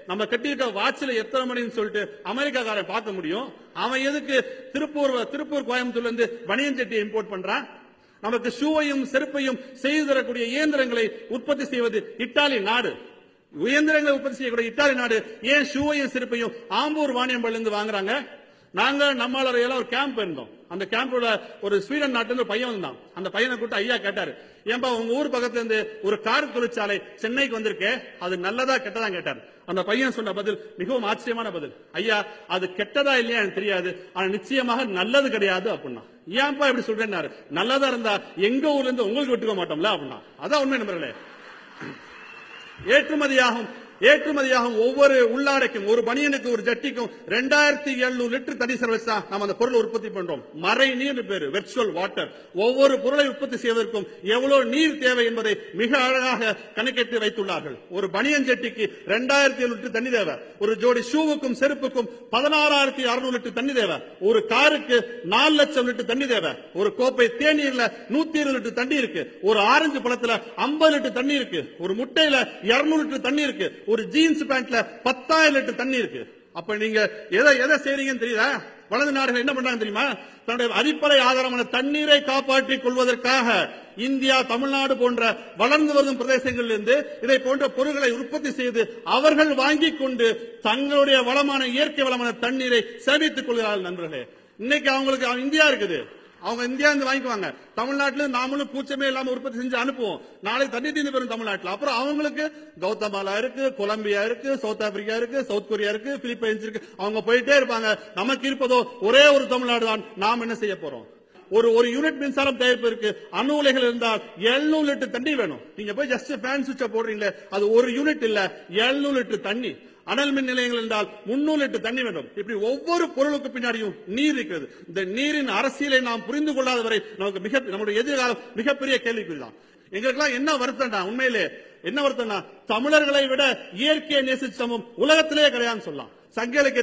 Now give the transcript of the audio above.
நம்ம கட்டியிருக்க வாட்ச்ல எத்தனை மணின்னு சொல்லிட்டு அமெரிக்காக்காரன் பார்க்க முடியும் அவன் எதுக்கு திருப்பூர் திருப்பூர் கோயம்புத்தூர்ல இருந்து பனியன் சட்டியை இம்போர்ட் பண்றான் நமக்கு ஷூவையும் செருப்பையும் செய்து தரக்கூடிய இயந்திரங்களை உற்பத்தி செய்வது இத்தாலி நாடு இயந்திரங்களை உற்பத்தி செய்யக்கூடிய இத்தாலி நாடு ஏன் ஷூவையும் செருப்பையும் ஆம்பூர் வாணியம்பள்ளில இருந்து வாங்குறாங்க நாங்க நம்மளோட எல்லாம் ஒரு கேம்ப் இருந்தோம் அந்த கேம்போட ஒரு ஸ்வீடன் நாட்டுல இருந்து ஒரு பையன் வந்தான் அந்த பையனை கூப்பிட்டு ஐயா கேட்டாரு ஏன்பா உங்க ஊர் பக்கத்துல இருந்து ஒரு கார் தொழிற்சாலை சென்னைக்கு வந்திருக்கே அது நல்லதா கெட்டதா கேட்டார் அந்த பையன் சொன்ன பதில் மிகவும் ஆச்சரியமான பதில் ஐயா அது கெட்டதா இல்லையா எனக்கு தெரியாது ஆனா நிச்சயமாக நல்லது கிடையாது அப்படின்னா ஏன்பா இப்படி சொல்றேன்னாரு நல்லதா இருந்தா எங்க ஊர்ல இருந்து உங்களுக்கு விட்டுக்க மாட்டோம்ல அப்படின்னா அதான் உண்மை நம்பர்களே ஏற்றுமதியாகும் ஏற்றுமதியாகும் ஒவ்வொரு உள்ளாடைக்கும் ஒரு பனியனுக்கு ஒரு ஜட்டிக்கும் ரெண்டாயிரத்தி எழுநூறு லிட்டர் தண்ணி செலவழிச்சு தான் நம்ம அந்த பொருளை உற்பத்தி பண்றோம் மறை நீர் பேரு வெர்ச்சுவல் வாட்டர் ஒவ்வொரு பொருளை உற்பத்தி செய்வதற்கும் எவ்வளவு நீர் தேவை என்பதை மிக அழகாக கணக்கிட்டு வைத்துள்ளார்கள் ஒரு பனியன் ஜட்டிக்கு ரெண்டாயிரத்தி எழுநூறு லிட்டர் தண்ணி தேவை ஒரு ஜோடி ஷூவுக்கும் செருப்புக்கும் பதினாறாயிரத்தி அறுநூறு லிட்டர் தண்ணி தேவை ஒரு காருக்கு நாலு லட்சம் லிட்டர் தண்ணி தேவை ஒரு கோப்பை தேநீர்ல நூத்தி இருபது லிட்டர் தண்ணி இருக்கு ஒரு ஆரஞ்சு பழத்துல ஐம்பது லிட்டர் தண்ணி இருக்கு ஒரு முட்டையில இருநூறு லிட்டர் தண்ணி இருக்கு ஒரு ஜீன்ஸ் பேண்ட்ல பத்தாயிரம் லிட்டர் தண்ணி இருக்கு அப்ப நீங்க எதை எதை செய்றீங்கன்னு தெரியுதா வலது நாடுகள் என்ன பண்றாங்க தெரியுமா தன்னுடைய அடிப்படை ஆதாரமான தண்ணீரை காப்பாற்றிக் கொள்வதற்காக இந்தியா தமிழ்நாடு போன்ற வளர்ந்து வரும் பிரதேசங்களில் இருந்து இதை போன்ற பொருட்களை உற்பத்தி செய்து அவர்கள் வாங்கிக் கொண்டு தங்களுடைய வளமான இயற்கை வளமான தண்ணீரை சேமித்துக் கொள்கிறார்கள் நண்பர்களே இன்னைக்கு அவங்களுக்கு இந்தியா இருக்குது அவங்க இந்தியா இருந்து வாங்கிக்குவாங்க தமிழ்நாட்டுல நாமளும் கூச்சமே இல்லாம உற்பத்தி செஞ்சு அனுப்புவோம் நாளைக்கு தண்ணி தீர்ந்து பெறும் தமிழ்நாட்டுல அப்புறம் அவங்களுக்கு கௌதமாலா இருக்கு கொலம்பியா இருக்கு சவுத் ஆப்பிரிக்கா இருக்கு சவுத் கொரியா இருக்கு பிலிப்பைன்ஸ் இருக்கு அவங்க போயிட்டே இருப்பாங்க நமக்கு இருப்பதோ ஒரே ஒரு தமிழ்நாடு தான் நாம் என்ன செய்ய போறோம் ஒரு ஒரு யூனிட் மின்சாரம் தயாரிப்பதற்கு அணு உலைகள் இருந்தால் 700 லிட்டர் தண்ணி வேணும் நீங்க போய் ஜஸ்ட் ஃபேன் சுவிட்ச போடுறீங்களே அது ஒரு யூனிட் இல்ல 700 லிட்டர் தண்ணி அனல் மின் நிலையங்கள் என்றால் 300 லிட்டர் தண்ணி வேண்டும் இப்படி ஒவ்வொரு பொருளுக்கு பின்னாடியும் நீர் இருக்கிறது இந்த நீரின் அரசியலை நாம் புரிந்து கொள்ளாத வரை நமக்கு மிக நம்முடைய எதிர்காலம் மிகப்பெரிய கேள்விக்குறிதான் எங்களுக்கெல்லாம் என்ன வருத்தம்டா உண்மையிலே என்ன வருத்தம்னா தமிழர்களை விட இயற்கையை நேசிச்சமும் உலகத்திலே கிடையாதுன்னு சொல்லலாம் சங்க இலக்கிய